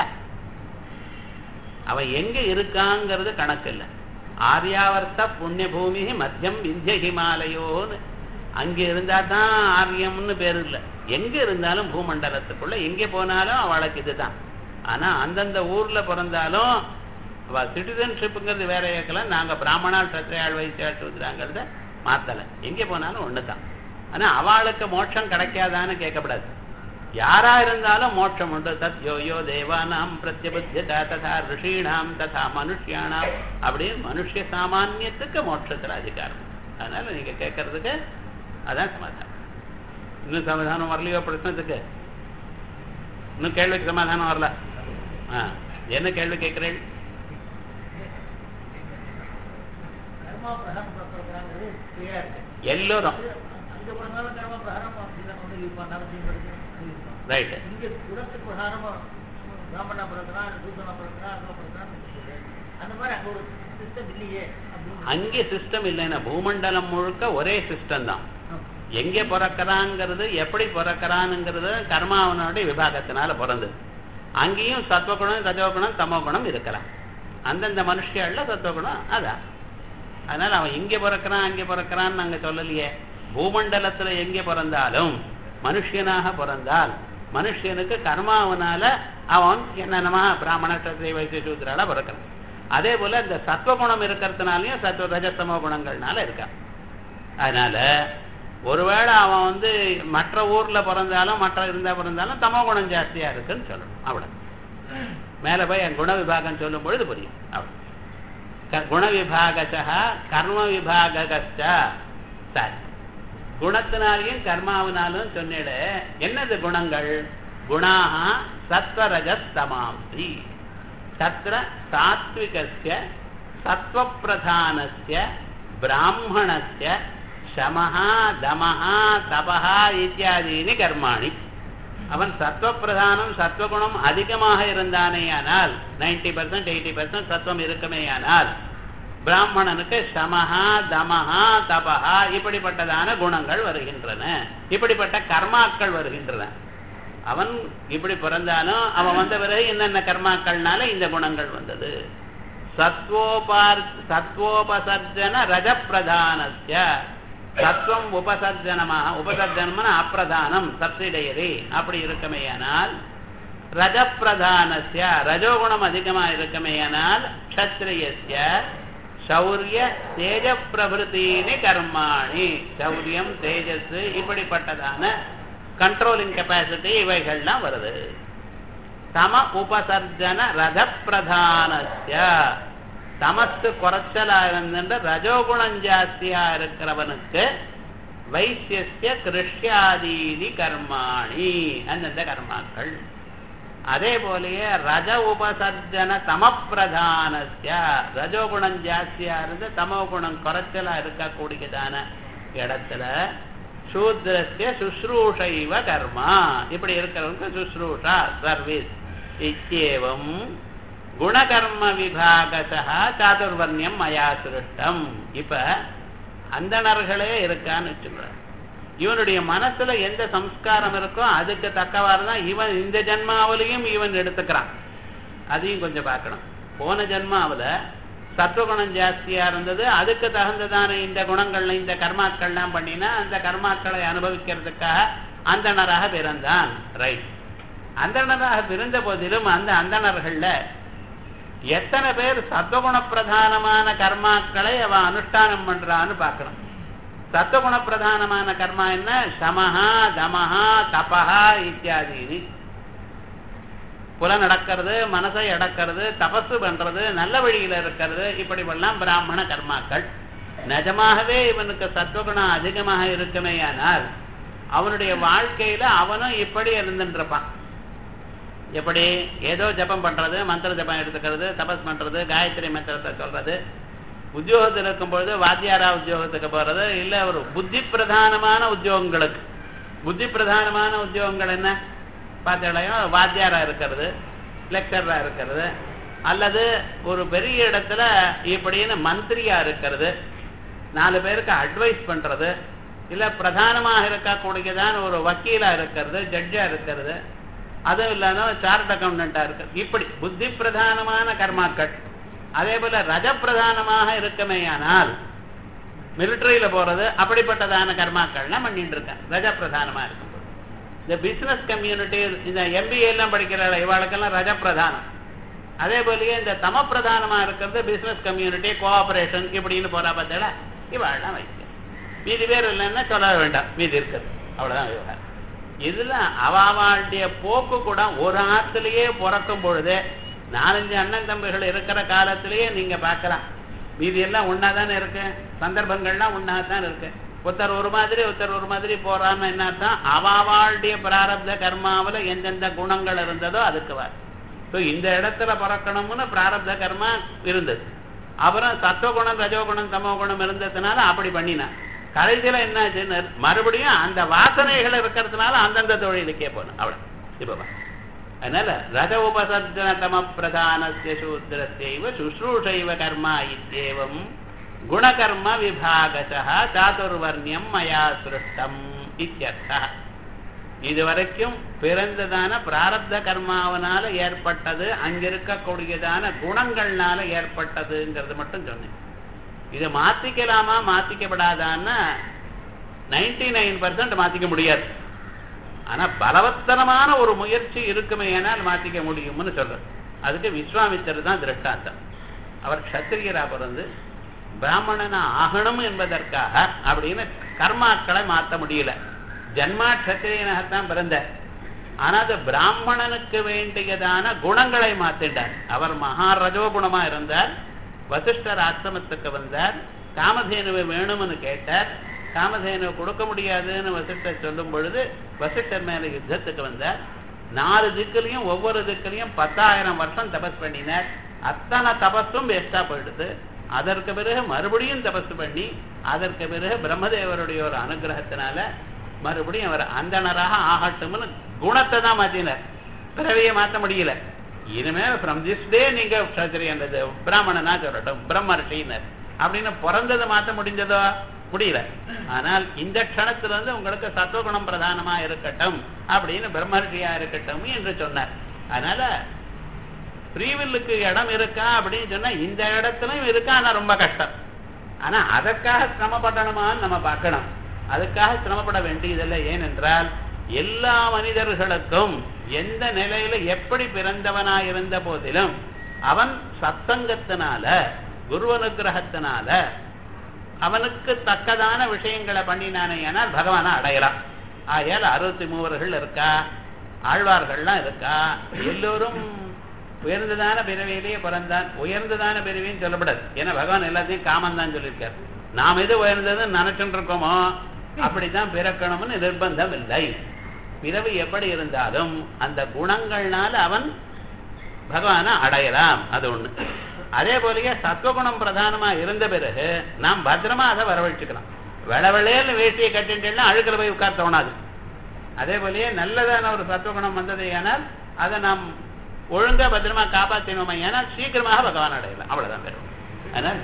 அவன் எங்க இருக்காங்கிறது கணக்கு இல்லை ஆர்யாவர்த்த புண்ணிய பூமி மத்தியம் விந்திய ஹிமாலயோன்னு அங்க இருந்தா தான் ஆரியம்னு பேர் இல்லை எங்க இருந்தாலும் பூமண்டலத்துக்குள்ள எங்க போனாலும் அவளுக்கு இதுதான் ஆனா அந்தந்த ஊர்ல பிறந்தாலும் அவ சிட்டிசன்ஷிப்புங்கிறது வேற இயக்கலாம் நாங்க பிராமணால் சத்திரையாள் வைசியாள் சூத்திராங்கிறத மாத்தல எங்கே போனாலும் ஒண்ணுதான் ஆனா அவளுக்கு மோட்சம் கிடைக்காதான்னு கேட்கக்கூடாது யாரா இருந்தாலும் மோட்சம் உண்டு தத் யோ யோ தேவானாம் பிரத்யபுத்தியதா ததா ரிஷீணாம் ததா மனுஷ்யானாம் அப்படின்னு மனுஷ சாமானியத்துக்கு மோட்சத்துல அதிகாரம் அதனால நீங்க கேட்கறதுக்கு அதான் சமாதானம் இன்னும் சமாதானம் வரலையோ பிரச்சனத்துக்கு இன்னும் கேள்விக்கு சமாதானம் வரல ஆ என்ன கேள்வி கேட்கிறேன் கர்மா பிரகாரம் பார்க்கறாங்கிறது கிளியரா இருக்கு எல்லோரும் அங்க பிறந்தாலும் கர்ம பிரகாரம் வந்து இருப்பான் நரசிங்க படிச்சு ரைட்டு இங்க குணத்து பிரகாரமா பிராமணா பிறக்கிறான் தூசனா பிறக்கிறான் அங்க பிறக்கிறான் அந்த மாதிரி அங்க ஒரு சிஸ்டம் இல்லையே அப்படின்னு அங்கே சிஸ்டம் இல்லைன்னா பூமண்டலம் முழுக்க ஒரே சிஸ்டம் தான் ஆமா. எங்கே பிறக்கிறாங்கிறது எப்படி பிறக்கிறானுங்கிறது கர்மாவனுடைய விபாகத்தினால பிறந்தது அங்கேயும் சத்வகுணம் ரஜோகுணம் தமோகுணம் இருக்கலாம் அந்தந்த மனுஷியால சத்வகுணம் அதான் அதனால அவன் இங்கே பிறக்கிறான் அங்கே பிறக்கிறான்னு நாங்க சொல்லலையே பூமண்டலத்துல எங்கே பிறந்தாலும் மனுஷியனாக பிறந்தால் மனுஷனுக்கு கர்மாவனால அவன் என்னென்னமா பிராமண சத்திரிய வைத்திய சூத்திரால பிறக்கிறான் அதே போல இந்த சத்வகுணம் இருக்கிறதுனாலையும் சத்வ ரஜஸ்தமோ குணங்கள்னால இருக்கான் அதனால ஒருவேளை அவன் வந்து மற்ற ஊர்ல பிறந்தாலும் மற்ற இருந்தா பிறந்தாலும் தமோ குணம் ஜாஸ்தியா இருக்குன்னு சொல்லணும் அவ்வளவு மேல போய் என் குண விபாகம் சொல்லும் பொழுது புரியும் அவ்வளவு க- குண விபாகச்சா கர்ம விபாகச்ச சரி குணத்தினாலையும் கர்மாவினாலும் சொன்னிட என்னது குணங்கள் குணாக சத்வரஜஸ்தமாம்சி தத்திர சாத்விகஸ்ய சத்வப்பிரதானஸ்ய பிராமணஸ்ய சமஹா தமஹா தபஹா இத்தியாதீனி கர்மாணி அவன் சத்வப்பிரதானம் சத்வகுணம் அதிகமாக இருந்தானேயானால் நைன்டி பர்சன்ட் எயிட்டி பர்சன்ட் சத்வம் இருக்குமேயானால் பிராமணனுக்கு சமஹா தமஹா தபஹா இப்படிப்பட்டதான குணங்கள் வருகின்றன இப்படிப்பட்ட கர்மாக்கள் வருகின்றன அவன் இப்படி பிறந்தாலும் அவன் வந்த பிறகு என்னென்ன கர்மாக்கள்னால இந்த குணங்கள் வந்தது சத்வோபார் சத்வோபசர்ஜன ரஜப்பிரதானஸ்ய சத்வம் உபசர்ஜனமாக உபசர்ஜனம்னா அப்பிரதானம் சப்சிடையரி அப்படி இருக்குமேயானால் ரஜப்பிரதானஸ்ய ரஜோகுணம் அதிகமா இருக்குமேயானால் க்ஷத்ரியஸ்ய சௌரிய தேஜ பிரபுத்தீனி கர்மாணி சௌரியம் தேஜஸ் இப்படிப்பட்டதான கண்ட்ரோலிங் கெப்பாசிட்டி இவைகள்லாம் வருது சம உபசர்ஜன ரத பிரதானஸ்ய தமஸ்து குறைச்சலா இருந்த ரஜோகுணம் ஜாஸ்தியா இருக்கிறவனுக்கு வைசியஸ்ய கிருஷ்யாதீனி கர்மாணி அந்தந்த கர்மாக்கள் அதே போலயே ரஜ உபசர்ஜன தமப்பிரதானஸ்ய ரஜோகுணம் ஜாஸ்தியா இருந்து தமோ குணம் குறைச்சலா இருக்கக்கூடியதான இடத்துல சூத்ரஸ்ய சுஷ்ரூஷைவ கர்மா இப்படி இருக்கிறவங்க சுஷ்ரூஷா சர்வீஸ் இத்தியேவம் குணகர்ம விபாகசா சாதுர்வர்ணியம் மயா சிருஷ்டம் இப்ப அந்தணர்களே இருக்கான்னு வச்சுக்கிறேன் இவனுடைய மனசுல எந்த சம்ஸ்காரம் இருக்கோ அதுக்கு தக்கவாறு தான் இவன் இந்த ஜென்மாவிலையும் இவன் எடுத்துக்கிறான் அதையும் கொஞ்சம் பார்க்கணும் போன ஜென்மாவுல சத்துவகுணம் ஜாஸ்தியா இருந்தது அதுக்கு தகுந்ததான இந்த குணங்கள்ல இந்த கர்மாக்கள்லாம் பண்ணினா அந்த கர்மாக்களை அனுபவிக்கிறதுக்காக அந்தணராக பிறந்தான் ரைட் அந்தணராக பிறந்த போதிலும் அந்த அந்தணர்கள்ல எத்தனை பேர் சத்துவகுண பிரதானமான கர்மாக்களை அவன் அனுஷ்டானம் பண்றான்னு பார்க்கணும் சத்துவகுண பிரதானமான கர்மா என்ன சமஹா தமஹா தபஹா இத்தியாதினி புல நடக்கிறது மனசை அடக்கிறது தபசு பண்றது நல்ல வழியில இருக்கிறது இப்படிவெல்லாம் பிராமண கர்மாக்கள் நிஜமாகவே இவனுக்கு சத்துவகுணம் அதிகமாக இருக்குமேயானால் அவனுடைய வாழ்க்கையில அவனும் இப்படி இருந்துருப்பான் எப்படி ஏதோ ஜபம் பண்றது மந்திர ஜபம் எடுத்துக்கிறது தபஸ் பண்றது காயத்ரி மந்திரத்தை சொல்றது உத்தியோகத்தில் இருக்கும் பொழுது வாத்தியாரா உத்தியோகத்துக்கு போறது இல்ல ஒரு புத்தி பிரதானமான உத்தியோகங்களுக்கு புத்தி பிரதானமான உத்தியோகங்கள் என்ன பார்த்தீங்களா வாத்தியாரா இருக்கிறது லெக்சரா இருக்கிறது அல்லது ஒரு பெரிய இடத்துல இப்படின்னு மந்திரியா இருக்கிறது நாலு பேருக்கு அட்வைஸ் பண்றது இல்ல பிரதானமாக இருக்கக்கூடியதான ஒரு வக்கீலா இருக்கிறது ஜட்ஜா இருக்கிறது அதுவும் இல்லாம சார்ட் அக்கௌண்டண்டா இருக்கு இப்படி புத்தி பிரதானமான கர்மாக்கள் அதே போல ரஜ பிரதானமாக இருக்குமேயானால் மிலிட்டரியில போறது அப்படிப்பட்டதான கர்மாக்கள்லாம் பண்ணிட்டு இருக்கேன் ரஜ பிரதானமா இருக்கும் இந்த பிசினஸ் கம்யூனிட்டி இந்த எம்பிஏ எல்லாம் படிக்கிற இவாளுக்கெல்லாம் ரஜ பிரதானம் அதே போலயே இந்த தம பிரதானமா இருக்கிறது பிசினஸ் கம்யூனிட்டி கோஆபரேஷன் இப்படின்னு போறா பார்த்தா இவாள்லாம் வைக்கும் மீதி பேர் இல்லைன்னா சொல்ல வேண்டாம் மீதி இருக்குது அவ்வளவுதான் விவகாரம் இதுல அவாவாளுடைய போக்கு கூட ஒரு ஆத்துலயே பிறக்கும் பொழுது நாலஞ்சு அண்ணன் தம்பிகள் இருக்கிற காலத்திலேயே நீங்க பார்க்கலாம் மீதி எல்லாம் ஒன்னாதானே இருக்கு சந்தர்ப்பங்கள்லாம் ஒன்னாதான் இருக்கு ஒருத்தர் ஒரு மாதிரி ஒருத்தர் ஒரு மாதிரி போறான்னு என்ன அர்த்தம் அவாவாளுடைய பிராரப்த கர்மாவுல எந்தெந்த குணங்கள் இருந்ததோ அதுக்கு வர ஸோ இந்த இடத்துல பிறக்கணும்னு பிராரப்த கர்மா இருந்தது அப்புறம் சத்துவகுணம் ரஜோகுணம் தமோகுணம் இருந்ததுனால அப்படி பண்ணினான் கடைசியில என்னாச்சுன்னு மறுபடியும் அந்த வாசனைகள் இருக்கிறதுனால அந்தந்த தொழிலுக்கே போகணும் அவ்வளவு இப்ப வா. அதனால ரஜ உபசர்ஜன தம பிரதானஸ்ய சூத்திரஸ்யைவ சுஷ்ரூஷைவ கர்மா இத்தியேவம் குணகர்ம விபாகசா சாதுர்வர்ணியம் மயா சிருஷ்டம் இத்தியர்த்தः இதுவரைக்கும் பிறந்ததான பிராரப்த கர்மாவனால ஏற்பட்டது அங்கிருக்கக்கூடியதான குணங்கள்னால ஏற்பட்டதுங்கிறது மட்டும் சொன்னேன் இதை மாத்திக்கலாமா மாத்திக்கப்படாதான்னா நைன்டி நைன் பர்சன்ட் மாத்திக்க முடியாது ஆனா பலவத்தனமான ஒரு முயற்சி இருக்குமே ஏனால் மாத்திக்க முடியும்னு சொல்றார் அதுக்கு விஸ்வாமித்தர் தான் திருஷ்டாந்தம் அவர் க்ஷத்திரியரா பிறந்து பிராமணனா ஆகணும் என்பதற்காக அப்படின்னு கர்மாக்களை மாற்ற முடியல ஜன்மா க்ஷத்திரியனாகத்தான் பிறந்தார் ஆனா அது பிராமணனுக்கு வேண்டியதான குணங்களை மாத்திட்டார் அவர் மகாரஜோ குணமா இருந்தார் வசிஷ்டர் ஆசிரமத்துக்கு வந்தார் காமதேனுவை வேணும்னு கேட்டார் காமதேனுவை கொடுக்க முடியாதுன்னு வசிஷ்டர் சொல்லும் பொழுது வசிஷ்டர் மேல யுத்தத்துக்கு வந்தார் நாலு திக்குலையும் ஒவ்வொரு திக்குலையும் பத்தாயிரம் வருஷம் தபஸ் பண்ணினார் அத்தனை தபஸும் வேஸ்டா போயிடுது அதற்கு பிறகு மறுபடியும் தபஸ் பண்ணி அதற்கு பிறகு பிரம்மதேவருடைய ஒரு அனுகிரகத்தினால மறுபடியும் அவர் அந்தணராக ஆகட்டும்னு குணத்தை தான் மாத்தினார் பிறவியை மாற்ற முடியல இனிமே ஃப்ரம் திஸ் டே நீங்க க்ஷத்திரியன்றது பிராமணனா சொல்லட்டும் பிரம்மர்ஷினர் அப்படின்னு பிறந்ததை மாற்ற முடிஞ்சதோ முடியல ஆனால் இந்த க்ஷணத்துல இருந்து உங்களுக்கு சத்துவகுணம் பிரதானமா இருக்கட்டும் அப்படின்னு பிரம்மர்ஷியா இருக்கட்டும் என்று சொன்னார் அதனால ஃப்ரீவில்லுக்கு இடம் இருக்கா அப்படின்னு சொன்னா இந்த இடத்துலயும் இருக்கா ஆனா ரொம்ப கஷ்டம் ஆனா அதற்காக சிரமப்படணுமான்னு நம்ம பார்க்கணும் அதுக்காக சிரமப்பட வேண்டியதில்லை ஏனென்றால் எல்லா மனிதர்களுக்கும் எந்த நிலையில எப்படி பிறந்தவனா இருந்த போதிலும் அவன் சத்சங்கத்தினால குரு அனுகிரகத்தினால அவனுக்கு தக்கதான விஷயங்களை பண்ணினானே ஆனால் பகவானை அடையலாம் ஆகையால் அறுபத்தி மூவர்கள் இருக்கா ஆழ்வார்கள்லாம் இருக்கா எல்லோரும் உயர்ந்ததான பிறவியிலேயே பிறந்தான் உயர்ந்ததான பிறவின்னு சொல்லப்படாது ஏன்னா பகவான் எல்லாத்தையும் காமன் தான் சொல்லியிருக்கார் நாம் எது உயர்ந்ததுன்னு நினைச்சுட்டு இருக்கோமோ அப்படித்தான் பிறக்கணும்னு நிர்பந்தம் இல்லை பிறவி எப்படி இருந்தாலும் அந்த குணங்கள்னால அவன் பகவானை அடையலாம் அது ஒண்ணு அதே போலயே சத்வகுணம் பிரதானமா இருந்த பிறகு நாம் பத்திரமா அதை வரவழைச்சுக்கலாம் வெளவெளேன்னு வேஷ்டியை கட்டிட்டேன்னா அழுக்கிற போய் உட்கார தோணாது அதே போலயே நல்லதான ஒரு சத்வகுணம் வந்தது ஏனால் அதை நாம் ஒழுங்கா பத்திரமா காப்பாற்றினோம் ஏனால் சீக்கிரமாக பகவான் அடையலாம் அவ்வளவுதான் பெறும் அதனால்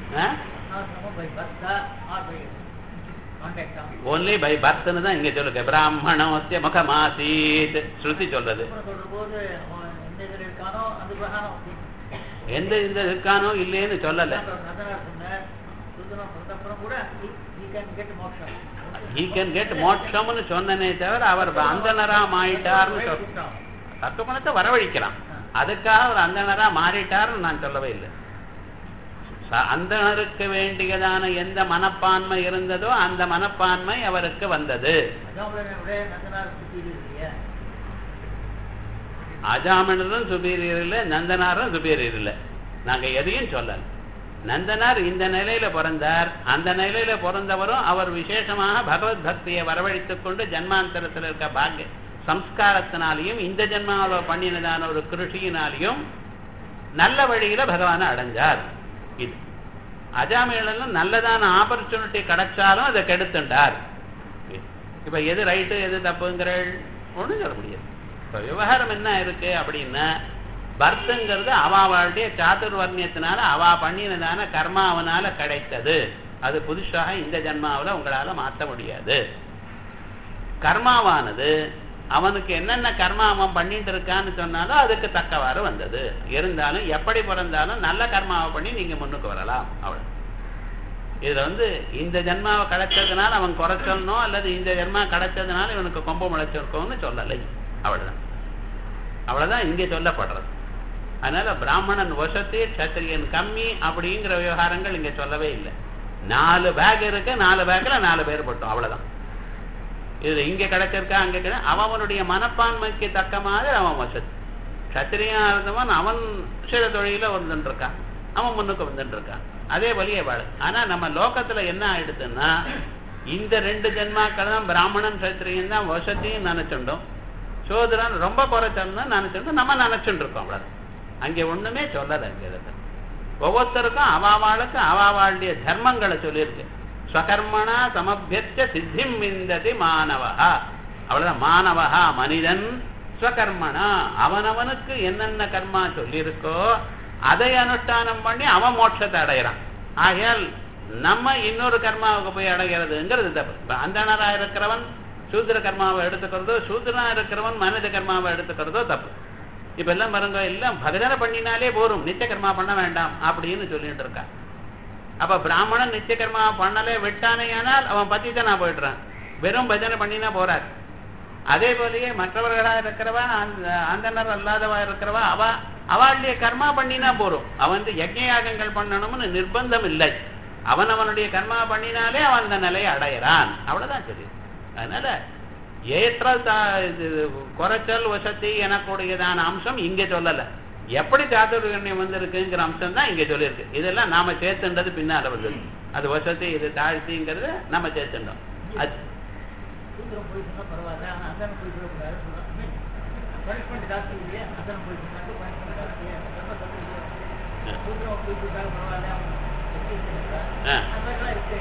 ஆசிரமம் by birth or by contact ஆ? ஓன்லி பை பர்த்னு தான் இங்க சொல்லுங்க பிராமணோசிய முகமாசீத் ஸ்ருதி சொல்றது அப்புறம் சொல்ற போது அவன் எந்த இதுல இருக்கானோ அந்த பிரகாரம் அப்படி. எந்த இந்த இருக்கானோ இல்லைன்னு சொல்லல அப்புறம் நந்தனார் சொன்னார், சுத்தனம் பிறந்தப்புறம் கூட he- he can get moksham. He can get மோட்சம்னு சொன்னனே தவிர அவர் அந்தனரா மாயிட்டார்னு சொல் சத்துவகுணத்தை வரவழிக்கலாம் அதுக்காக அவர் அந்தணரா மாறிட்டார்னு நான் சொல்லவே இல்லை ச- அந்தணருக்கு வேண்டியதான எந்த மனப்பான்மை இருந்ததோ அந்த மனப்பான்மை அவருக்கு வந்தது அஜாமுலனை விட நந்தனார் superior இல்லையா? அஜாமணரும் சுபீரியர் இல்லை நந்தனாரும் சுபீரியர் இல்லை நாங்க எதையும் சொல்லல நந்தனார் இந்த நிலையில பிறந்தார் அந்த நிலையில பிறந்தவரும் அவர் விசேஷமாக பகவத் பக்தியை வரவழைத்துக் கொண்டு ஜன்மாந்தரத்தில் இருக்க பாக்கிய சம்ஸ்காரத்தினாலையும் இந்த ஜென்மாவில் பண்ணினதான ஒரு கிருஷியினாலையும் நல்ல வழியில பகவானை அடைஞ்சார் இது அஜாமேளனும் நல்லதான ஆப்பர்ச்சுனிட்டி கிடைச்சாலும் அதை கெடுத்துட்டார் இப்ப எது ரைட்டு எது தப்புங்கிற ஒண்ணும் சொல்ல முடியாது இப்ப விவகாரம் என்ன இருக்கு அப்படின்னா பர்த்துங்கிறது அவாவாளுடைய சாதுர்வர்ணியத்தினால அவா பண்ணினதான கர்மாவனால கிடைத்தது அது புதுசாக இந்த ஜன்மாவுல உங்களால மாற்ற முடியாது கர்மாவானது அவனுக்கு என்னென்ன கர்மா அவன் பண்ணிட்டு இருக்கான்னு சொன்னாலும் அதுக்கு தக்கவாறு வந்தது இருந்தாலும் எப்படி பிறந்தாலும் நல்ல கர்மாவை பண்ணி நீங்க முன்னுக்கு வரலாம் அவ்வளவு இதுல வந்து இந்த ஜென்மாவை கிடைச்சதுனால அவன் குறைச்சலனோ அல்லது இந்த ஜென்மா கிடைச்சதுனால இவனுக்கு கொம்பு முளைச்சிருக்கோன்னு சொல்லலை அவ்வளவுதான் அவ்வளவுதான் இங்கே சொல்லப்படுறது அதனால பிராமணன் வசத்தி க்ஷத்திரியன் கம்மி அப்படிங்கிற விவகாரங்கள் இங்க சொல்லவே இல்லை நாலு பேக் இருக்கு நாலு பேக்ல நாலு பேர் போட்டோம் அவ்வளவுதான் இதுல இங்க கிடைச்சிருக்கா அங்க கிடை அவனுடைய மனப்பான்மைக்கு தக்க மாதிரி அவன் வசதி கத்திரியா இருந்தவன் அவன் சில தொழில வந்துட்டு இருக்கான் அவன் முன்னுக்கு வந்துட்டு இருக்கான் அதே வழியே வாழ ஆனா நம்ம லோகத்துல என்ன ஆயிடுதுன்னா இந்த ரெண்டு ஜென்மாக்கள் தான் பிராமணன் சத்திரியன் தான் வசதியும் நினைச்சுட்டோம் சோதரன் ரொம்ப குறைச்சல்னு நினைச்சுட்டு நம்ம நினைச்சுட்டு இருக்கோம் அவ்வளவு அங்கே ஒண்ணுமே சொல்லல அங்க இடத்துல ஒவ்வொருத்தருக்கும் அவாவாளுக்கு அவாவாளுடைய தர்மங்களை சொல்லியிருக்கு ஸ்வகர்மணா சமபியச்ச சித்திம் விந்ததி மாணவா அவ்வளவுதான் மாணவா மனிதன் ஸ்வகர்மணா அவனவனுக்கு என்னென்ன கர்மா சொல்லியிருக்கோ அதை அனுஷ்டானம் பண்ணி அவன் மோட்சத்தை அடையிறான் ஆகையால் நம்ம இன்னொரு கர்மாவுக்கு போய் அடைகிறதுங்கிறது தப்பு இப்ப அந்தணரா இருக்கிறவன் சூத்திர கர்மாவை எடுத்துக்கிறதோ சூத்திரனா இருக்கிறவன் மனித கர்மாவை எடுத்துக்கிறதோ தப்பு இப்ப எல்லாம் பாருங்க எல்லாம் பஜனை பண்ணினாலே போரும் நித்திய கர்மா பண்ண வேண்டாம் அப்படின்னு சொல்லிட்டு இருக்கா அப்ப பிராமணன் நித்திய கர்மா பண்ணலே விட்டானேயானால் அவன் பத்தித்தனா போயிடுறான் வெறும் பஜனை பண்ணினா போறாரு அதே போலயே மற்றவர்களா இருக்கிறவா அந்த அந்தனர் அல்லாதவா இருக்கிறவா அவ அவளுடைய கர்மா பண்ணினா போறோம் அவன் வந்து யஜ்ஞ யாகங்கள் பண்ணணும்னு நிர்பந்தம் இல்லை அவன் அவனுடைய கர்மா பண்ணினாலே அவன் அந்த நிலையை அடையிறான் அவ்வளவுதான் சரி அதனால ஏற்றல் தா- இது குறைச்சல் வசதி எனக்கூடியதான அம்சம் இங்க சொல்லல எப்படி சாத்துர்கண்யம் வந்திருக்குங்கிற அம்சம் தான் இங்க சொல்லியிருக்கு இதெல்லாம் நாம சேர்த்துன்றது பின்னால வந்தது அது வசதி இது தாழ்த்திங்கிறது நம்ம சேர்த்துட்டோம் அது சூத்திரம் போய் சொன்னா பரவாயில்ல ஆனா அந்தனம் போய் சொல்லக்கூடாது பனிஷ்மெண்ட் ஜாஸ்தி இல்லையா அந்தனம் போய் சொன்னாக்க பனிஷ்மெண்ட் ஜாஸ்தியா ரொம்ப தப்பு இல்லையா ஆ. சூத்திரம் போய் சொன்னாக்க பரவாயில்ல அவன் எப்படி செய்யறான்? ஆ. அந்த மாதிரிலாம் இருக்கு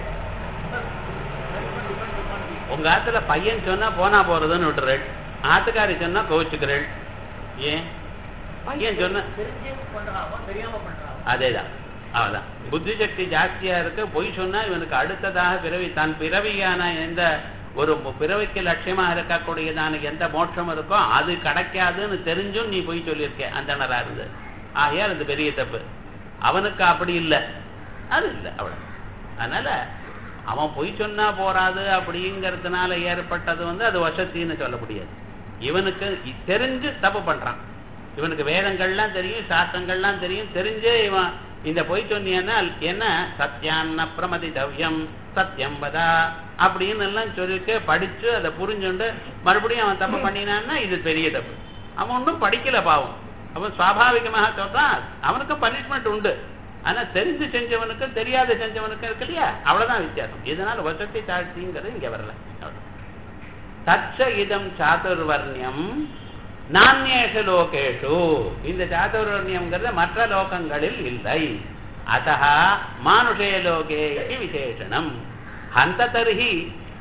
பனிஷ்மெண்ட் டிபெண்ட் பண்ணி உங்க ஆத்துல பையன் சொன்னா போனா போறதுன்னு விட்டுறேன் ஆத்துக்காரி சொன்னா கோவிச்சுக்கிறேன் ஏன் பையன் சொன்ன தெரிஞ்சு பண்றாவோ தெரியாம பண்றாவோ அதேதான் அவதான் புத்தி சக்தி ஜாஸ்தியா இருக்கு பொய் சொன்னா இவனுக்கு அடுத்ததாக பிறவி தான் பிறவியான எந்த ஒரு மு- பிறவிக்கு லட்சியமா இருக்கக்கூடியதான எந்த மோட்சம் இருக்கோ அது கிடைக்காதுன்னு தெரிஞ்சும் நீ பொய் சொல்லியிருக்க அந்தனரா இருந்து ஆகையால் அது பெரிய தப்பு அவனுக்கு அப்படி இல்லை அது இல்லை அவ்வளவு அதனால அவன் பொய் சொன்னா போறாது அப்படிங்கிறதுனால ஏற்பட்டது வந்து அது வசத்தின்னு சொல்ல முடியாது இவனுக்கு இ- தெரிஞ்சு தப்பு பண்றான் இவனுக்கு வேதங்கள்லாம் தெரியும் சாஸ்திரங்கள்லாம் தெரியும் தெரிஞ்சே இவன் இந்த பொய் சொன்னியன்னா என்ன சத்தியான்ன பிரமதிதவ்யம் சத்தியம் வதா அப்படின்னு எல்லாம் சொல்லிட்டு படிச்சு அதை புரிஞ்சுண்டு மறுபடியும் அவன் தப்பு பண்ணினான்னா இது பெரிய தப்பு அவன் ஒன்றும் படிக்கல பாவம் அவன் சுவாபாவிகமாக சொல்றான் அவனுக்கும் பனிஷ்மெண்ட் உண்டு ஆனா தெரிஞ்சு செஞ்சவனுக்கு தெரியாத செஞ்சவனுக்கு இருக்கு இல்லையா அவ்வளவுதான் வித்தியாசம் இதனால வசதி தாழ்த்திங்கிறது இங்க வரல அவ்வளவுதான். தச்ச இதம் சாதுர்வர்ணியம் நானியேஷு லோகேஷு இந்த சாதுர்வர்ணியம்ங்கிறது மற்ற லோகங்களில் இல்லை அத்தः மானுஷே லோகே இது விசேஷணம் ஹந்த தர்ஹி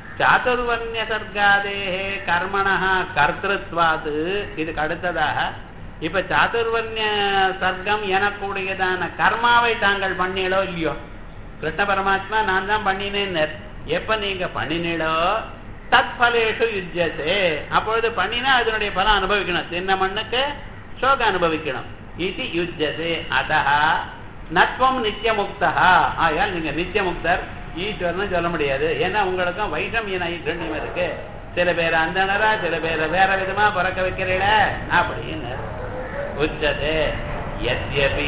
சாதுர்வர்ணியசர்காதேः கர்மணः கர்த்திருத்வாத் இதுக்கு அடுத்ததாக இப்ப சாதுர்வர்ணிய சர்க்கம் எனக்கூடியதான கர்மாவை தாங்கள் பண்ணீங்களோ இல்லையோ கிருஷ்ண பரமாத்மா நான் தான் பண்ணினேன்னு எப்ப நீங்க பண்ணினீளோ தத் பலேஷு யுஜ்யசே அப்பொழுது பண்ணினா அதனுடைய பலம் அனுபவிக்கணும் சின்ன மண்ணுக்கு சோக அனுபவிக்கணும் இது யுஜ்யசே அதஹ நத்வம் நித்தியமுக்தா ஆயால் நீங்க நித்தியமுக்தர் ஈஸ்வரன் சொல்ல முடியாது ஏன்னா உங்களுக்கும் வைஷமியன கண்ணியம் இருக்கு சில பேர் அந்தனரா சில பேரை வேற விதமா பிறக்க வைக்கிறீட அப்படின்னு உச்சதே யத்யபி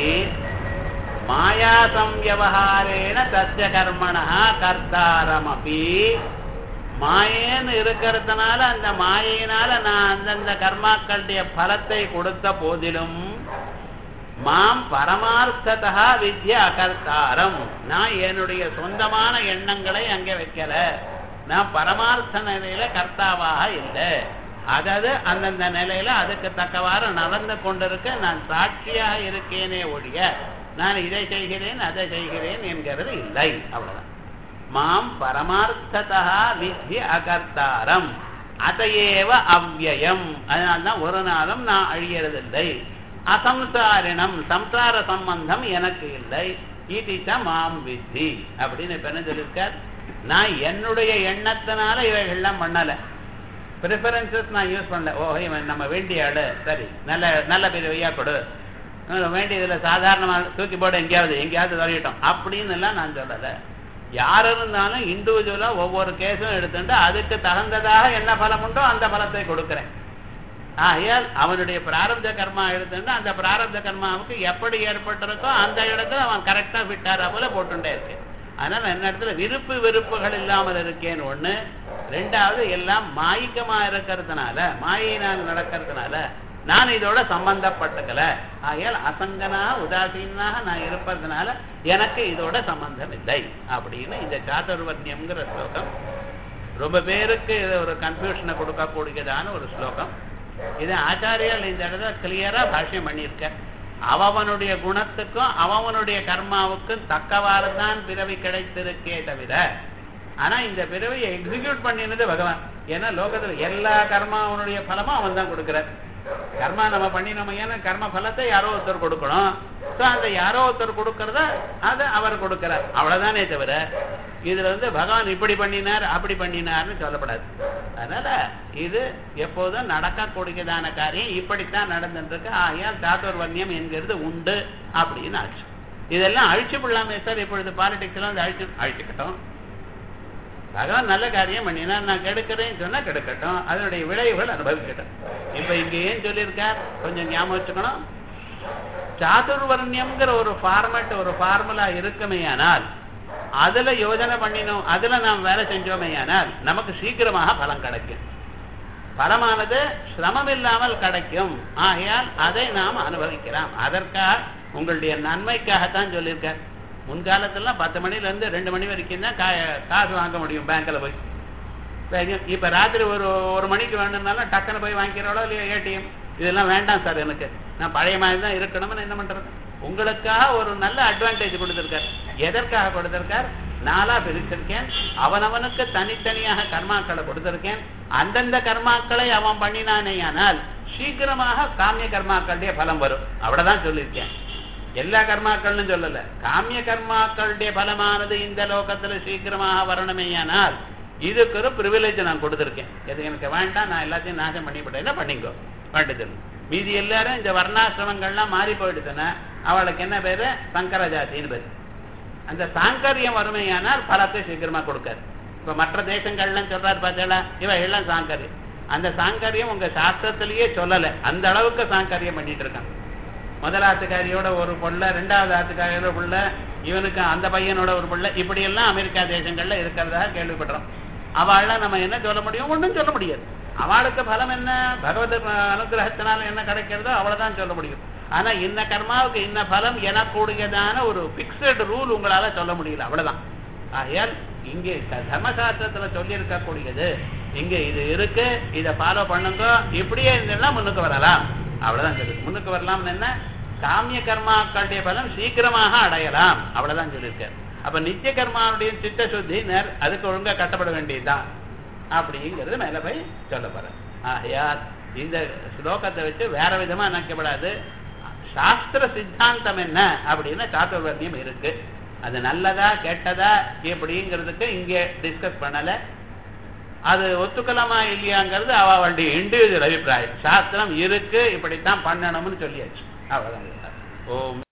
மாயா சம்யவஹாரேண தஸ்ய கர்மணா கர்த்தாரமபி மாயேன்னு இருக்கிறதுனால அந்த மாயையினால நான் அந்தந்த கர்மாக்களுடைய பலத்தை கொடுத்த போதிலும் மாம் பரமார்த்ததா வித்ய அகர்த்தாரம் நான் என்னுடைய சொந்தமான எண்ணங்களை அங்க வைக்கல நான் பரமார்த்த நிலையில கர்த்தாவாக இல்லை அதாவது அந்தந்த நிலையில அதுக்கு தக்கவாறு நடந்து கொண்டிருக்க நான் சாட்சியாக இருக்கேனே ஒழிய நான் இதை செய்கிறேன் அதை செய்கிறேன் என்கிறது இல்லை அவ்வளவுதான் மாம் பரமார்த்ததா வித்தி அகர்த்தாரம் அதையேவ அவ்யயம் அதனால்தான் ஒரு நாளும் நான் அழியறதில்லை அசம்சாரிணம் சம்சார சம்பந்தம் எனக்கு இல்லை ஈட்டிச்ச மாம் வித்தி அப்படின்னு இப்ப என்ன சொல்லியிருக்கார் நான் என்னுடைய எண்ணத்தினால இவைகள்லாம் பண்ணல ப்ரிஃபரன்சஸ் நான் யூஸ் பண்ணல ஓ இவன் நம்ம வேண்டிய ஆளு சரி நல்ல நல்ல பேர் வையா கொடு அஹ் வேண்டியதுல சாதாரணமா தூக்கி போட எங்கேயாவது எங்கேயாவது தள்ளிட்டோம் அப்படின்னு எல்லாம் நான் சொல்லல யார் இருந்தாலும் இண்டிவிஜுவலா ஒவ்வொரு கேஸும் எடுத்துட்டு அதுக்கு தகுந்ததாக என்ன பலம் உண்டோ அந்த பலத்தை கொடுக்கிறேன் ஆகையால் அவனுடைய பிராரப்த கர்மா எடுத்துட்டு அந்த பிராரப்த கர்மாவுக்கு எப்படி ஏற்பட்டிருக்கோ அந்த இடத்துல அவன் கரெக்டா ஃபிட்டாரா போல போட்டுட்டே இருக்கு அதனால என்ன இடத்துல விருப்பு வெறுப்புகள் இல்லாமல் இருக்கேன்னு ஒண்ணு ரெண்டாவது எல்லாம் மாயிக்கமா இருக்கிறதுனால மாயினால் நடக்கிறதுனால நான் இதோட சம்பந்தப்பட்டுக்கல ஆகையால் அசங்கனா உதாசீனாக நான் இருப்பதனால எனக்கு இதோட சம்பந்தம் இல்லை அப்படின்னு இந்த சாதுர்வர்ணியம்ங்கிற ஸ்லோகம் ரொம்ப பேருக்கு இது ஒரு கன்ஃபியூஷனை கொடுக்கக்கூடியதான ஒரு ஸ்லோகம் இது ஆச்சாரியால் இந்த இடத்துல கிளியரா பாஷ்யம் பண்ணியிருக்க அவனுடைய குணத்துக்கும் அவனுடைய கர்மாவுக்கும் தக்கவாறு தான் பிறவி கிடைத்திருக்கே தவிர ஆனா இந்த பிறவியை எக்ஸிக்யூட் பண்ணினது பகவான் ஏன்னா லோகத்துல எல்லா கர்மாவனுடைய பலமும் அவன் தான் கொடுக்கிறார் கர்மா நம்ம பண்ணினோம் ஏன்னா கர்ம பலத்தை யாரோ ஒருத்தர் கொடுக்கணும் ஸோ அந்த யாரோ ஒருத்தர் கொடுக்கறத அதை அவர் கொடுக்கிறார் அவ்வளவுதானே தவிர இதுல வந்து பகவான் இப்படி பண்ணினார் அப்படி பண்ணினார்னு சொல்லப்படாது அதனால இது எப்போதும் நடக்கக்கூடியதான காரியம் இப்படித்தான் நடந்துருக்கு ஆகையால் சாத்துர்வர்ணியம் என்கிறது உண்டு அப்படின்னு ஆச்சு இதெல்லாம் அழிச்சு விடலாமே சார் இப்பொழுது பாலிடிக்ஸ் எல்லாம் வந்து அழிச்சு அழிச்சுக்கட்டும் பகவான் நல்ல காரியம் பண்ணினா நான் கெடுக்கிறேன்னு சொன்னா கெடுக்கட்டும் அதனுடைய விளைவுகள் அனுபவிக்கட்டும் இப்ப இங்க ஏன் சொல்லியிருக்கார் கொஞ்சம் ஞாபகம் வச்சுக்கணும் சாதுர்வர்ணியம்ங்கிற ஒரு ஃபார்மட் ஒரு ஃபார்முலா இருக்குமேயானால் அதுல யோஜனை பண்ணினோம் அதுல நாம் வேலை செஞ்சோமேயானால் நமக்கு சீக்கிரமாக பலம் கிடைக்கும் பலமானது சிரமம் இல்லாமல் கிடைக்கும் ஆகையால் அதை நாம் அனுபவிக்கலாம் அதற்காக உங்களுடைய நன்மைக்காகத்தான் சொல்லியிருக்கார் முன்காலத்துலாம் பத்து மணில இருந்து ரெண்டு மணி வரைக்கும் தான் கா- காசு வாங்க முடியும் பேங்க்ல போய் இப்ப எங்க- இப்ப ராத்திரி ஒரு ஒரு மணிக்கு வேணும்னாலும் டக்குன்னு போய் வாங்கிக்கிறோளோ இல்லையா ஏடிஎம் இதெல்லாம் வேண்டாம் சார் எனக்கு நான் பழைய மாதிரி தான் இருக்கணும்னு என்ன பண்றது உங்களுக்காக ஒரு நல்ல அட்வான்டேஜ் கொடுத்திருக்கார் எதற்காக கொடுத்திருக்கார் நாளா பிரிச்சிருக்கேன் அவனவனுக்கு தனித்தனியாக கர்மாக்களை கொடுத்திருக்கேன் அந்தந்த கர்மாக்களை அவன் பண்ணினானேயானால் சீக்கிரமாக காமிய கர்மாக்களுடைய பலம் வரும் அவ்வளவுதான் சொல்லியிருக்கேன் எல்லா கர்மாக்கள்னு சொல்லல காமிய கர்மாக்களுடைய பலமானது இந்த லோகத்துல சீக்கிரமாக வரணுமேயானால் இதுக்கு ஒரு ப்ரிவிலேஜ் நான் கொடுத்துருக்கேன் எது எனக்கு வேண்டாம் நான் எல்லாத்தையும் நாசம் பண்ணிவிட்டேன் பண்ணிக்கோ வேண்டது மீதி எல்லாரும் இந்த வர்ணாசிரமங்கள்லாம் மாறி போயிடுச்சுன்னா அவளுக்கு என்ன பேரு சங்கர ஜாதின்னு பேரு அந்த சாங்கரியம் வறுமையானால் பலத்தை சீக்கிரமா கொடுக்காது இப்ப மற்ற தேசங்கள்லாம் சொல்றாரு பார்த்தீங்களா இவ எல்லாம் சாங்கரியம் அந்த சாங்கரியம் உங்க சாஸ்திரத்திலேயே சொல்லல அந்த அளவுக்கு சாங்கரியம் பண்ணிட்டு இருக்கான் முதல் ஆத்துக்காரியோட ஒரு புள்ள ரெண்டாவது ஆத்துக்காரியோட புள்ள இவனுக்கு அந்த பையனோட ஒரு புள்ள இப்படி எல்லாம் அமெரிக்கா தேசங்கள்ல இருக்கிறதாக கேள்விப்படுறோம் அவள்லாம் நம்ம என்ன சொல்ல முடியும் ஒண்ணும் சொல்ல முடியாது அவளுக்கு பலம் என்ன பகவத் அனுகிரகத்தினால என்ன கிடைக்கிறதோ அவ்வளவுதான் சொல்ல முடியும் ஆனா இந்த கர்மாவுக்கு இந்த பலம் எனக்கூடியதான ஒரு பிக்சட் ரூல் உங்களால சொல்ல முடியல அவ்வளவுதான் ஆகையால் இங்கே த- தர்மசாஸ்திரத்துல சொல்லி இருக்கக்கூடியது இங்க இது இருக்கு இதை ஃபாலோ பண்ணுங்க இப்படியே இருந்தேன்னா முன்னுக்கு வரலாம் அவ்வளவுதான் சொல்லுது முன்னுக்கு வரலாம்னு என்ன காமிய கர்மாக்களுடைய பலம் சீக்கிரமாக அடையலாம் அவ்வளவுதான் சொல்லியிருக்காரு அப்ப நித்திய கர்மாவுடைய சித்த சுத்தி நேர் அதுக்கு ஒழுங்கா கட்டப்பட வேண்டியதுதான் அப்படிங்கிறது மேல போய் சொல்ல போறேன் ஆகையால் இந்த ஸ்லோகத்தை வச்சு வேற விதமா நினைக்கப்படாது சாஸ்திர சித்தாந்தம் என்ன அப்படின்னு சாத்துர்வர்ணியம் இருக்கு அது நல்லதா கெட்டதா எப்படிங்கிறதுக்கு இங்கே டிஸ்கஸ் பண்ணல அது ஒத்துக்கலாமா இல்லையாங்கிறது அவளுடைய இண்டிவிஜுவல் அபிப்பிராயம் சாஸ்திரம் இருக்கு இப்படித்தான் பண்ணணும்னு சொல்லியாச்சு அவ்வளவுதான் ஓம்